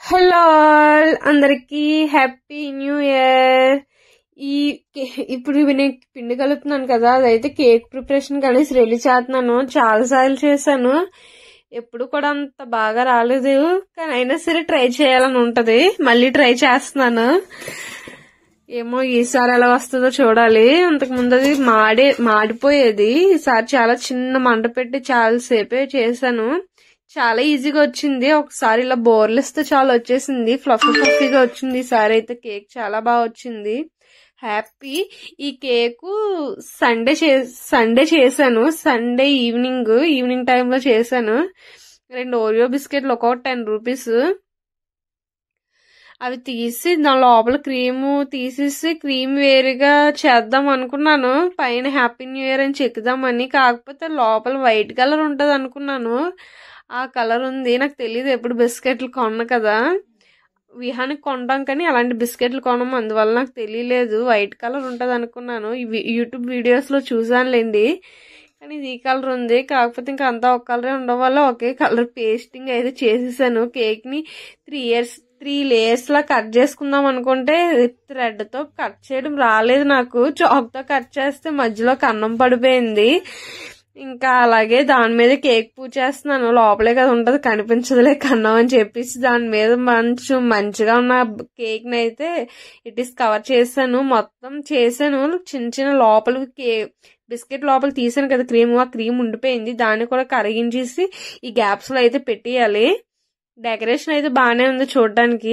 hello all అందరికి happy new year ఈ కే- ఇప్పుడు నేను పిండి కలుపుతున్నాను కదా అదైతే కేక్ ప్రిపరేషన్ కలిసి రెడీ చేస్తున్నాను చాలా సార్లు చేశాను ఎప్పుడు కూడా అంత బాగా రాలేదు కానీ అయినా సరే ట్రై చేయాలని ఉంటది మళ్ళీ ట్రై చేస్తున్నాను ఏమో ఈసారి ఎలా వస్తుందో చూడాలి అంతకు ముందు అది మాడే మాడిపోయేది ఈసారి చాలా చిన్న మంట పెట్టి చాలా సేపే చేశాను చాలా ఈజీగా వచ్చింది ఒకసారి ఇలా బోర్లిస్తే చాలా వచ్చేసింది ఫ్లఫీ ఫ్లఫీగా వచ్చింది ఈసారి అయితే కేక్ చాలా బాగా వచ్చింది హ్యాపీ ఈ కేకు సండే చే సండే చేశాను సండే ఈవినింగ్ ఈవినింగ్ టైంలో చేశాను రెండు ఓరియో బిస్కెట్లు ఒక్కొక్కటి టెన్ రూపీస్ అవి తీసి దాని లోపల క్రీమ్ తీసేసి క్రీమ్ వేరుగా చేద్దాం అనుకున్నాను పైన హ్యాపీ న్యూ ఇయర్ అని చెక్కుదామని కాకపోతే లోపల వైట్ కలర్ ఉంటుంది అనుకున్నాను ఆ కలర్ ఉంది నాకు తెలియదు ఎప్పుడు బిస్కెట్లు కొన్న కదా విహానికి కొంటాం కానీ అలాంటి బిస్కెట్లు కొనము అందువల్ల నాకు తెలియలేదు వైట్ కలర్ ఉంటుంది అనుకున్నాను ఇవి యూట్యూబ్ వీడియోస్లో చూసానులేండి కానీ ఇది ఈ కలర్ ఉంది కాకపోతే ఇంకా అంతా ఒక కలరే ఉండడం వల్ల ఒకే కలర్ పేస్టింగ్ అయితే చేసేసాను కేక్ని త్రీ ఇయర్స్ త్రీ లేయర్స్ లా కట్ చేసుకుందాం అనుకుంటే థ్రెడ్ తో కట్ చేయడం రాలేదు నాకు చాక్ తో కట్ చేస్తే మధ్యలో కన్నం పడిపోయింది ఇంకా అలాగే దాని మీద కేక్ పూచేస్తున్నాను లోపలే కదా ఉంటది కనిపించదులే కన్నం అని చెప్పేసి దాని మీద మంచి మంచిగా ఉన్న కేక్ ని అయితే ఇట్ ఈస్ కవర్ చేశాను మొత్తం చేశాను చిన్న చిన్న లోపల కే బిస్కెట్ లోపల తీసాను కదా క్రీమ్ ఆ క్రీమ్ ఉండిపోయింది దాన్ని కూడా కరిగించేసి ఈ గ్యాప్స్ లో అయితే పెట్టేయాలి డెకరేషన్ అయితే బాగానే ఉంది చూడడానికి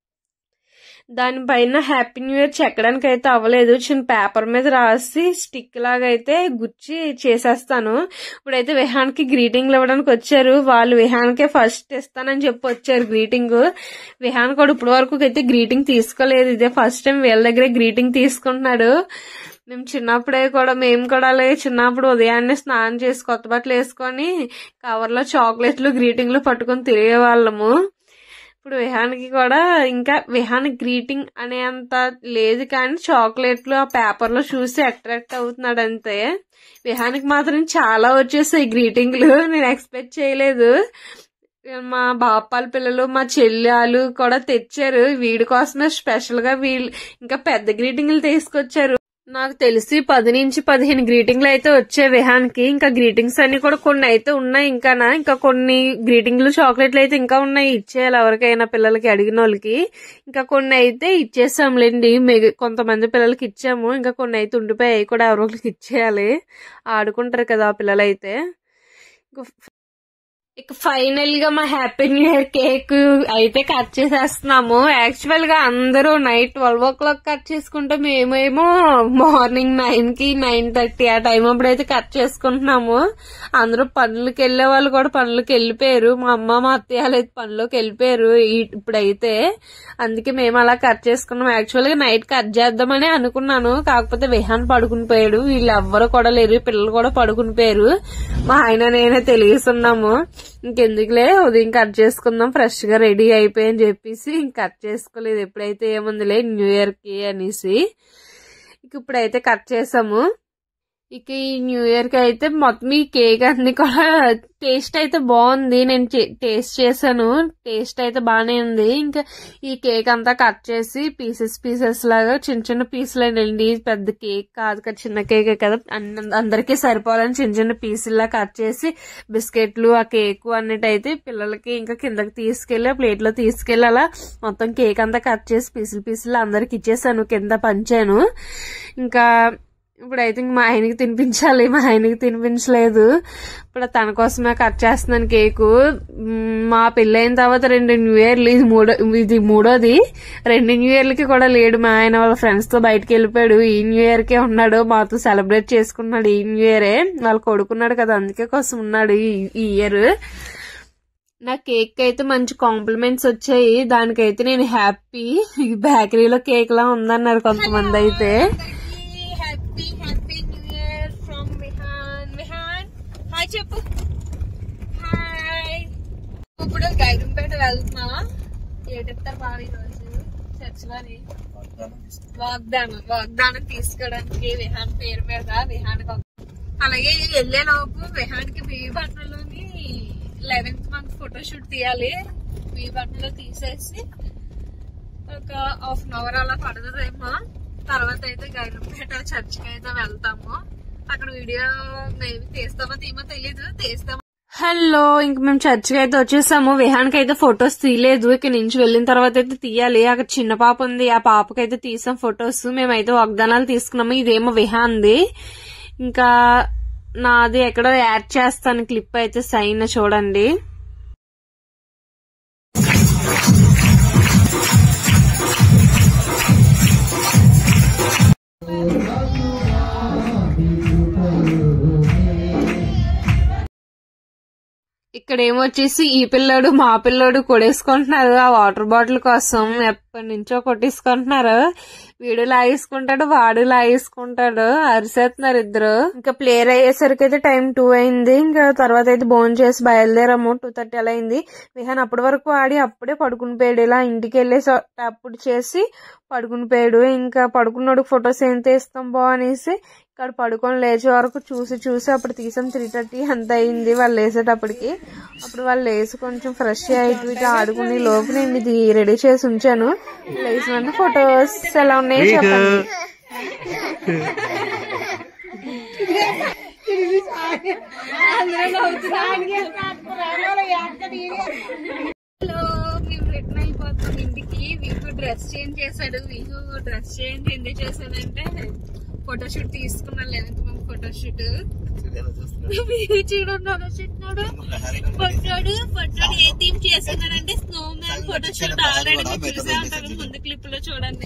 దానిపైన హ్యాపీ న్యూ ఇయర్ చెక్కడానికి అయితే అవ్వలేదు చిన్న పేపర్ మీద రాసి స్టిక్ లాగా అయితే గుచ్చి చేసేస్తాను ఇప్పుడైతే విహాన్కి గ్రీటింగ్లు ఇవ్వడానికి వచ్చారు వాళ్ళు విహాన్కే ఫస్ట్ ఇస్తానని చెప్పి వచ్చారు గ్రీటింగ్ విహాన్ కూడా ఇప్పటి వరకు అయితే గ్రీటింగ్ తీసుకోలేదు ఇదే ఫస్ట్ టైం వీళ్ళ దగ్గరే గ్రీటింగ్ తీసుకుంటున్నాడు మేము చిన్నప్పుడే కూడా మేము కూడా అలాగే చిన్నప్పుడు ఉదయాన్నే స్నానం చేసి కొత్త బట్టలు వేసుకొని కవర్లో చాక్లెట్లు గ్రీటింగ్లు పట్టుకొని తిరిగే వాళ్ళము ఇప్పుడు విహాన్కి కూడా ఇంకా విహాన్ గ్రీటింగ్ అనేంత లేదు కానీ చాక్లెట్లు ఆ పేపర్ లో చూసి అట్రాక్ట్ అవుతున్నాడు అంతే విహాన్కి మాత్రం చాలా వచ్చేసాయి గ్రీటింగ్లు నేను ఎక్స్పెక్ట్ చేయలేదు మా బాపాల పిల్లలు మా చెల్లెలు కూడా తెచ్చారు వీడి కోసమే స్పెషల్ గా వీళ్ళు ఇంకా పెద్ద గ్రీటింగ్లు తీసుకొచ్చారు నాకు తెలిసి పది నుంచి పదిహేను గ్రీటింగ్లు అయితే వచ్చాయి విహాన్కి ఇంకా గ్రీటింగ్స్ అన్ని కూడా కొన్ని అయితే ఉన్నాయి ఇంకానా ఇంకా కొన్ని గ్రీటింగ్లు చాక్లెట్లు అయితే ఇంకా ఉన్నాయి ఇచ్చేయాలి ఎవరికైనా పిల్లలకి అడిగిన వాళ్ళకి ఇంకా కొన్ని అయితే ఇచ్చేసాంలేండి మిగ కొంతమంది పిల్లలకి ఇచ్చాము ఇంకా కొన్ని అయితే ఉండిపోయాయి కూడా ఎవరికి ఇచ్చేయాలి ఆడుకుంటారు కదా ఆ పిల్లలు అయితే ఇక ఫైనల్ గా మా హ్యాపీ న్యూ ఇయర్ కేక్ అయితే కట్ చేసేస్తున్నాము యాక్చువల్ గా అందరూ night twelve o'clock cut చేసుకుంటే మేమేమో మార్నింగ్ నైన్ కి నైన్ థర్టీ ఆ టైం అప్పుడైతే కట్ చేసుకుంటున్నాము అందరూ పనులకి వెళ్లే వాళ్ళు కూడా పనులకి వెళ్ళిపోయారు మా అమ్మ మా అత్తయ్యలు అయితే పనులోకి వెళ్ళిపోయారు ఈ- ఇప్పుడైతే అందుకే మేము అలా కట్ చేసుకున్నాం యాక్చువల్ గా నైట్ కట్ చేద్దామని అనుకున్నాను కాకపోతే విహాన్ పడుకుని పోయాడు వీళ్ళు ఎవ్వరు కూడా లేరు పిల్లలు కూడా పడుకుని పోయారు మా ఆయన నేనే తెలియస్తున్నాము ఇంకెందుకులే ఉదయం కట్ చేసుకుందాం ఫ్రెష్ గా రెడీ అయిపోయి అని చెప్పేసి ఇంక కట్ చేసుకోలేదు ఎప్పుడైతే ఏముందిలే న్యూ ఇయర్ కి అనేసి ఇక ఇప్పుడైతే కట్ చేసాము ఇక ఈ న్యూ ఇయర్ కి అయితే మొత్తం ఈ కేక్ అన్ని కూడా టేస్ట్ అయితే బాగుంది నేను టేస్ట్ చేశాను టేస్ట్ అయితే బాగానే ఉంది ఇంకా ఈ కేక్ అంతా కట్ చేసి పీసెస్ పీసెస్ లాగా చిన్న చిన్న పీసులు అండి పెద్ద కేక్ కాదు కదా చిన్న కేకే కదా అన్ని- అందరికీ సరిపోవాలని చిన్న చిన్న పీసుల్లా కట్ చేసి బిస్కెట్లు ఆ కేక్ అన్నిటైతే పిల్లలకి ఇంకా కిందకి తీసుకెళ్లి ప్లేట్ లో తీసుకెళ్లి అలా మొత్తం కేక్ అంతా కట్ చేసి పీసులు పీసులు అందరికి ఇచ్చేసాను కింద పంచాను ఇంకా ఇప్పుడైతే ఇంక మా ఆయనకి తినిపించాలి మా ఆయనకి తినిపించలేదు ఇప్పుడు తన కోసమే కట్ చేస్తున్నాను కేకు మ్, మా పెళ్ళైన తర్వాత రెండు న్యూ ఇయర్లు ఇది మూడో ఇది మూడోది రెండు న్యూ ఇయర్లకి కూడా లేడు మా ఆయన వాళ్ళ ఫ్రెండ్స్ తో బయటకు వెళ్ళిపోయాడు ఈ న్యూ ఇయర్ కే ఉన్నాడు మాతో సెలబ్రేట్ చేసుకున్నాడు ఈ న్యూ ఇయరే వాళ్ళు కొడుకున్నాడు కదా అందుకే కోసం ఉన్నాడు ఈ ఈ ఇయర్ నా కేక్ అయితే మంచి కాంప్లిమెంట్స్ వచ్చాయి దానికైతే నేను హ్యాపీ బేకరీలో కేక్ లా ఉందన్నారు కొంతమంది అయితే happy happy new year from Vihan Vihan hi చెప్పు హాయ్ ఇప్పుడు గైరంపేట వెళ్తున్నా ఏటెత్తారు బాగా ఈరోజు చర్చిలోని వాగ్దానం వాగ్దానం తీసుకోవడానికి విహాన్ పేరు మీద విహాన్ అలాగే వెళ్ళే లోపు విహాన్కి బేబీ బట్టలోని లెవెన్త్ మంత్ ఫోటోషూట్ తీయాలి మీ బట్టలు తీసేసి ఒక హాఫ్ అన్ అవర్ అలా పడుతుందేమో తర్వాత అయితే గైరంపేట చర్చికి అయితే వెళ్తాము అక్కడ వీడియో మేబీ తీస్తామో తీమో తెలీదు తీస్తామో హలో ఇంక మేము చర్చికి అయితే వచ్చేసాము విహాన్కి అయితే ఫొటోస్ తీయలేదు ఇక్కడ నుంచి వెళ్ళిన తర్వాత అయితే తీయాలి అక్కడ చిన్న పాప ఉంది ఆ పాపకి అయితే తీసాం ఫొటోస్ మేమైతే వాగ్దానాలు తీసుకున్నాము ఇదేమో విహాన్ది ఇంకా నాది ఎక్కడో యాడ్ చేస్తాను క్లిప్ అయితే సైన్ చూడండి ఇక్కడ ఏమొచ్చేసి ఈ పిల్లోడు మా పిల్లోడు కొడేసుకుంటున్నారు ఆ వాటర్ బాటిల్ కోసం ఎప్పటి నుంచో కొట్టేసుకుంటున్నారు వీడు లాగేసుకుంటాడు వాడు లాగేసుకుంటాడు అరిసేస్తున్నారు ఇద్దరు ఇంకా ప్లేయర్ అయ్యేసరికి అయితే టైం టూ అయింది ఇంకా తర్వాత అయితే బోన్ చేసి బయలుదేరాము టూ థర్టీ అలా అయింది విహాన్ అప్పటి వరకు ఆడి అప్పుడే పడుకుని పోయాడు ఇలా ఇంటికి వెళ్ళేసి అప్పుడు చేసి పడుకుని పోయాడు ఇంకా పడుకున్నాడు ఫొటోస్ ఏం తీస్తాం బా అనేసి ఇక్కడ పడుకొని లేచే వరకు చూసి చూసి అప్పుడు తీసాం త్రీ థర్టీ అంత అయింది వాళ్ళు లేసేటప్పటికి అప్పుడు వాళ్ళు లేచి కొంచెం ఫ్రెష్ అయ్యి ఇటు ఆడుకుని లోపు నేను ఇది రెడీ చేసి ఉంచాను లేచిన ఫొటోస్ ఎలా ఉన్నాయో చెప్పండి హలో మేము రిటర్న్ అయిపోతాం ఇంటికి వీకు డ్రెస్ చేంజ్ చేశాడు వీకు డ్రెస్ చేంజ్ ఎందుకు చేశాడంటే ఫోటోషూట్ తీసుకున్నాం లెవెన్త్ మంత్ ఫోటోషూట్ వీకు చూడండి చెట్టినాడు పొట్టాడు పొట్టాడు ఏ థీమ్ చేస్తున్నాడంటే స్నో మ్యాన్ ఫోటోషూట్ ఆల్రెడీ మీరు చూసే ఉంటారు ముందు క్లిప్ లో చూడండి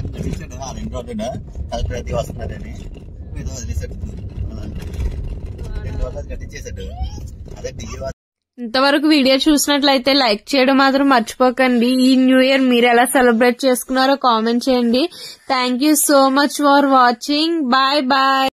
ప్రతి వస్తున్నారని మీద వదిలేసాడు రెండు రోజులు కట్టించేసాడు అదే డిగ్రీ ఇంతవరకు వీడియో చూసినట్లయితే లైక్ చేయడం మాత్రం మర్చిపోకండి ఈ న్యూ ఇయర్ మీరు ఎలా సెలబ్రేట్ చేసుకున్నారో కామెంట్ చేయండి thank you so much for watching bye bye